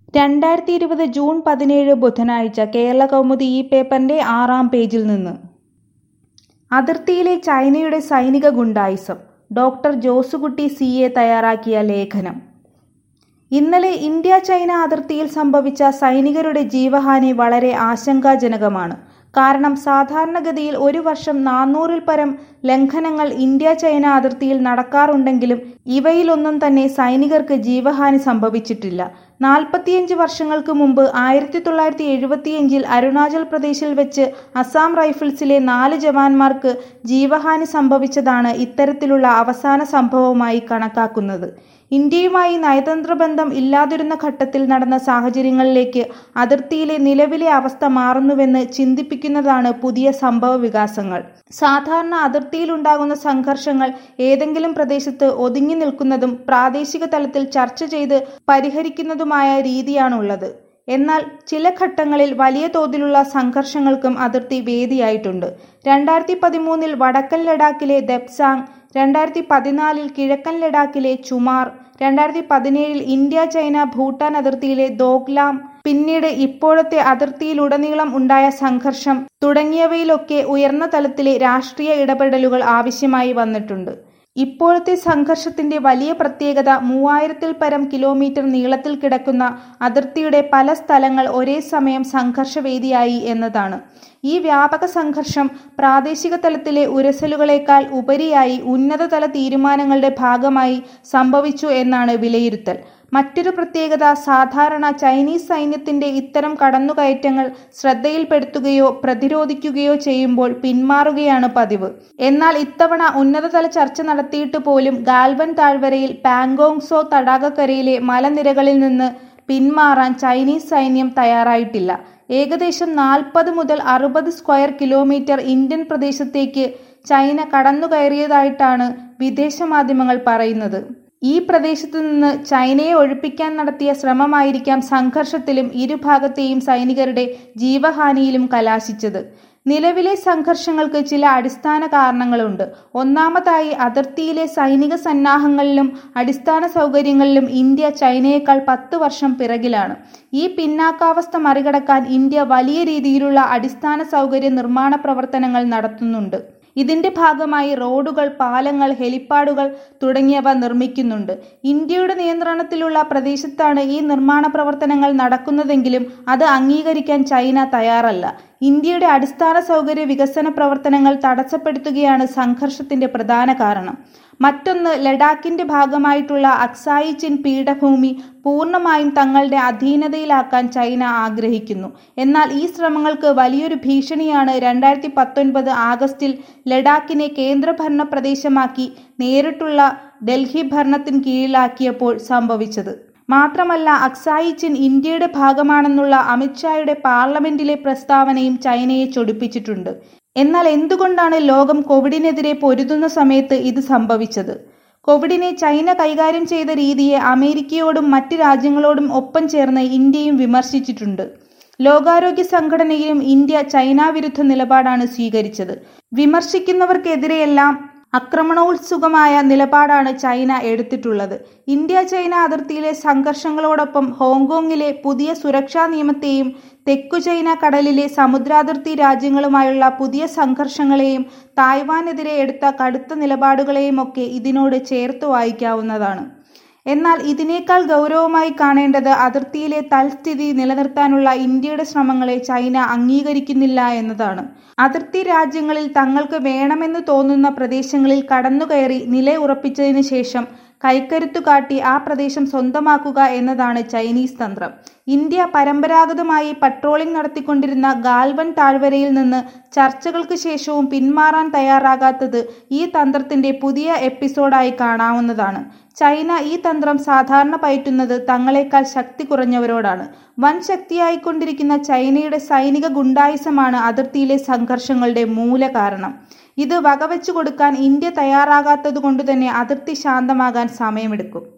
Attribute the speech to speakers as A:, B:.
A: രണ്ടായിരത്തി ഇരുപത് ജൂൺ പതിനേഴ് ബുധനാഴ്ച കേരളകൗമുദി ഈ പേപ്പറിന്റെ ആറാം പേജിൽ നിന്ന് അതിർത്തിയിലെ ചൈനയുടെ സൈനിക ഗുണ്ടായിസം ഡോക്ടർ ജോസുകുട്ടി സി എ തയ്യാറാക്കിയ ലേഖനം ഇന്നലെ ഇന്ത്യ ചൈന അതിർത്തിയിൽ സംഭവിച്ച സൈനികരുടെ ജീവഹാനി വളരെ ആശങ്കാജനകമാണ് കാരണം സാധാരണഗതിയിൽ ഒരു വർഷം നാനൂറിൽ പരം ലംഘനങ്ങൾ ഇന്ത്യ ചൈന അതിർത്തിയിൽ നടക്കാറുണ്ടെങ്കിലും ഇവയിലൊന്നും തന്നെ സൈനികർക്ക് ജീവഹാനി സംഭവിച്ചിട്ടില്ല നാൽപ്പത്തിയഞ്ച് വർഷങ്ങൾക്ക് മുമ്പ് ആയിരത്തി തൊള്ളായിരത്തി എഴുപത്തിയഞ്ചിൽ അരുണാചൽ പ്രദേശിൽ വെച്ച് അസാം റൈഫിൾസിലെ നാല് ജവാന്മാർക്ക് ജീവഹാനി സംഭവിച്ചതാണ് ഇത്തരത്തിലുള്ള അവസാന സംഭവമായി കണക്കാക്കുന്നത് ഇന്ത്യയുമായി നയതന്ത്ര ബന്ധം ഇല്ലാതിരുന്ന ഘട്ടത്തിൽ നടന്ന സാഹചര്യങ്ങളിലേക്ക് അതിർത്തിയിലെ നിലവിലെ അവസ്ഥ മാറുന്നുവെന്ന് ചിന്തിപ്പിക്കുന്നതാണ് പുതിയ സംഭവ വികാസങ്ങൾ സാധാരണ അതിർത്തിയിലുണ്ടാകുന്ന സംഘർഷങ്ങൾ ഏതെങ്കിലും പ്രദേശത്ത് ഒതുങ്ങി നിൽക്കുന്നതും പ്രാദേശിക തലത്തിൽ ചർച്ച ചെയ്ത് പരിഹരിക്കുന്നതുമായ രീതിയാണുള്ളത് എന്നാൽ ചില ഘട്ടങ്ങളിൽ വലിയ തോതിലുള്ള സംഘർഷങ്ങൾക്കും അതിർത്തി വേദിയായിട്ടുണ്ട് രണ്ടായിരത്തി പതിമൂന്നിൽ വടക്കൻ ലഡാക്കിലെ ദെപ്സാങ് രണ്ടായിരത്തി പതിനാലിൽ കിഴക്കൻ ലഡാക്കിലെ ചുമാർ രണ്ടായിരത്തി പതിനേഴിൽ ഇന്ത്യ ചൈന ഭൂട്ടാൻ അതിർത്തിയിലെ ദോഗ്ലാം പിന്നീട് ഇപ്പോഴത്തെ അതിർത്തിയിലുടനീളം ഉണ്ടായ സംഘർഷം തുടങ്ങിയവയിലൊക്കെ ഉയർന്ന തലത്തിലെ രാഷ്ട്രീയ ഇടപെടലുകൾ ആവശ്യമായി വന്നിട്ടുണ്ട് ഇപ്പോഴത്തെ സംഘർഷത്തിന്റെ വലിയ പ്രത്യേകത മൂവായിരത്തിൽ പരം കിലോമീറ്റർ നീളത്തിൽ കിടക്കുന്ന അതിർത്തിയുടെ പല സ്ഥലങ്ങൾ ഒരേ സമയം സംഘർഷവേദിയായി എന്നതാണ് ഈ വ്യാപക സംഘർഷം പ്രാദേശിക തലത്തിലെ ഉരസലുകളേക്കാൾ ഉപരിയായി ഉന്നതതല തീരുമാനങ്ങളുടെ ഭാഗമായി സംഭവിച്ചു എന്നാണ് വിലയിരുത്തൽ മറ്റൊരു പ്രത്യേകത സാധാരണ ചൈനീസ് സൈന്യത്തിന്റെ ഇത്തരം കടന്നുകയറ്റങ്ങൾ ശ്രദ്ധയിൽപ്പെടുത്തുകയോ പ്രതിരോധിക്കുകയോ ചെയ്യുമ്പോൾ പിന്മാറുകയാണ് പതിവ് എന്നാൽ ഇത്തവണ ഉന്നതതല ചർച്ച നടത്തിയിട്ട് പോലും ഗാൽവൻ താഴ്വരയിൽ പാങ്കോങ്സോ തടാകക്കരയിലെ മലനിരകളിൽ നിന്ന് പിന്മാറാൻ ചൈനീസ് സൈന്യം തയ്യാറായിട്ടില്ല ഏകദേശം നാൽപ്പത് മുതൽ അറുപത് സ്ക്വയർ കിലോമീറ്റർ ഇന്ത്യൻ പ്രദേശത്തേക്ക് ചൈന കടന്നുകയറിയതായിട്ടാണ് വിദേശ മാധ്യമങ്ങൾ പറയുന്നത് ഈ പ്രദേശത്തു നിന്ന് ചൈനയെ ഒഴിപ്പിക്കാൻ നടത്തിയ ശ്രമമായിരിക്കാം സംഘർഷത്തിലും ഇരുഭാഗത്തെയും സൈനികരുടെ ജീവഹാനിയിലും കലാശിച്ചത് നിലവിലെ സംഘർഷങ്ങൾക്ക് ചില അടിസ്ഥാന കാരണങ്ങളുണ്ട് ഒന്നാമതായി അതിർത്തിയിലെ സൈനിക സന്നാഹങ്ങളിലും അടിസ്ഥാന സൗകര്യങ്ങളിലും ഇന്ത്യ ചൈനയേക്കാൾ പത്ത് വർഷം പിറകിലാണ് ഈ പിന്നാക്കാവസ്ഥ മറികടക്കാൻ ഇന്ത്യ വലിയ രീതിയിലുള്ള അടിസ്ഥാന സൗകര്യ നിർമ്മാണ പ്രവർത്തനങ്ങൾ നടത്തുന്നുണ്ട് ഇതിന്റെ ഭാഗമായി റോഡുകൾ പാലങ്ങൾ ഹെലിപ്പാഡുകൾ തുടങ്ങിയവ നിർമ്മിക്കുന്നുണ്ട് ഇന്ത്യയുടെ നിയന്ത്രണത്തിലുള്ള പ്രദേശത്താണ് ഈ നിർമ്മാണ പ്രവർത്തനങ്ങൾ നടക്കുന്നതെങ്കിലും അത് അംഗീകരിക്കാൻ ചൈന തയ്യാറല്ല ഇന്ത്യയുടെ അടിസ്ഥാന സൗകര്യ വികസന പ്രവർത്തനങ്ങൾ തടസ്സപ്പെടുത്തുകയാണ് സംഘർഷത്തിന്റെ പ്രധാന കാരണം മറ്റൊന്ന് ലഡാക്കിന്റെ ഭാഗമായിട്ടുള്ള അക്സായി ചിൻ പീഠഭൂമി പൂർണ്ണമായും തങ്ങളുടെ അധീനതയിലാക്കാൻ ചൈന ആഗ്രഹിക്കുന്നു എന്നാൽ ഈ ശ്രമങ്ങൾക്ക് വലിയൊരു ഭീഷണിയാണ് രണ്ടായിരത്തി പത്തൊൻപത് ആഗസ്റ്റിൽ ലഡാക്കിനെ കേന്ദ്രഭരണ പ്രദേശമാക്കി നേരിട്ടുള്ള ഡൽഹി ഭരണത്തിന് കീഴിലാക്കിയപ്പോൾ സംഭവിച്ചത് മാത്രമല്ല അക്സായി ചിൻ ഇന്ത്യയുടെ ഭാഗമാണെന്നുള്ള അമിത്ഷായുടെ പാർലമെന്റിലെ പ്രസ്താവനയും ചൈനയെ ചൊടിപ്പിച്ചിട്ടുണ്ട് എന്നാൽ എന്തുകൊണ്ടാണ് ലോകം കോവിഡിനെതിരെ പൊരുതുന്ന സമയത്ത് ഇത് സംഭവിച്ചത് കോവിഡിനെ ചൈന കൈകാര്യം ചെയ്ത രീതിയെ അമേരിക്കയോടും മറ്റ് രാജ്യങ്ങളോടും ഒപ്പം ചേർന്ന് ഇന്ത്യയും വിമർശിച്ചിട്ടുണ്ട് ലോകാരോഗ്യ സംഘടനയിലും ഇന്ത്യ ചൈന വിരുദ്ധ നിലപാടാണ് സ്വീകരിച്ചത് വിമർശിക്കുന്നവർക്കെതിരെയെല്ലാം ആക്രമണോത്സുകമായ നിലപാടാണ് ചൈന എടുത്തിട്ടുള്ളത് ഇന്ത്യ ചൈന അതിർത്തിയിലെ സംഘർഷങ്ങളോടൊപ്പം ഹോങ്കോങ്ങിലെ പുതിയ സുരക്ഷാ നിയമത്തെയും തെക്കു ചൈന കടലിലെ സമുദ്രാതിർത്തി രാജ്യങ്ങളുമായുള്ള പുതിയ സംഘർഷങ്ങളെയും തായ്വാനെതിരെ എടുത്ത കടുത്ത നിലപാടുകളെയും ഒക്കെ ഇതിനോട് ചേർത്ത് വായിക്കാവുന്നതാണ് എന്നാൽ ഇതിനേക്കാൾ ഗൗരവമായി കാണേണ്ടത് അതിർത്തിയിലെ തൽസ്ഥിതി നിലനിർത്താനുള്ള ഇന്ത്യയുടെ ശ്രമങ്ങളെ ചൈന അംഗീകരിക്കുന്നില്ല എന്നതാണ് അതിർത്തി രാജ്യങ്ങളിൽ തങ്ങൾക്ക് വേണമെന്ന് തോന്നുന്ന പ്രദേശങ്ങളിൽ കടന്നുകയറി നിലയുറപ്പിച്ചതിനു ശേഷം കൈക്കരുത്തു കാട്ടി ആ പ്രദേശം സ്വന്തമാക്കുക എന്നതാണ് ചൈനീസ് തന്ത്രം ഇന്ത്യ പരമ്പരാഗതമായി പട്രോളിംഗ് നടത്തിക്കൊണ്ടിരുന്ന ഗാൽവൻ താഴ്വരയിൽ നിന്ന് ചർച്ചകൾക്ക് ശേഷവും പിന്മാറാൻ തയ്യാറാകാത്തത് ഈ തന്ത്രത്തിന്റെ പുതിയ എപ്പിസോഡായി കാണാവുന്നതാണ് ചൈന ഈ തന്ത്രം സാധാരണ പയറ്റുന്നത് തങ്ങളെക്കാൾ ശക്തി കുറഞ്ഞവരോടാണ് വൻ ശക്തിയായിക്കൊണ്ടിരിക്കുന്ന ചൈനയുടെ സൈനിക ഗുണ്ടായിസമാണ് അതിർത്തിയിലെ സംഘർഷങ്ങളുടെ മൂല കാരണം ഇത് വകവെച്ചു കൊടുക്കാൻ ഇന്ത്യ തയ്യാറാകാത്തതുകൊണ്ട് തന്നെ അതിർത്തി ശാന്തമാകാൻ സമയമെടുക്കും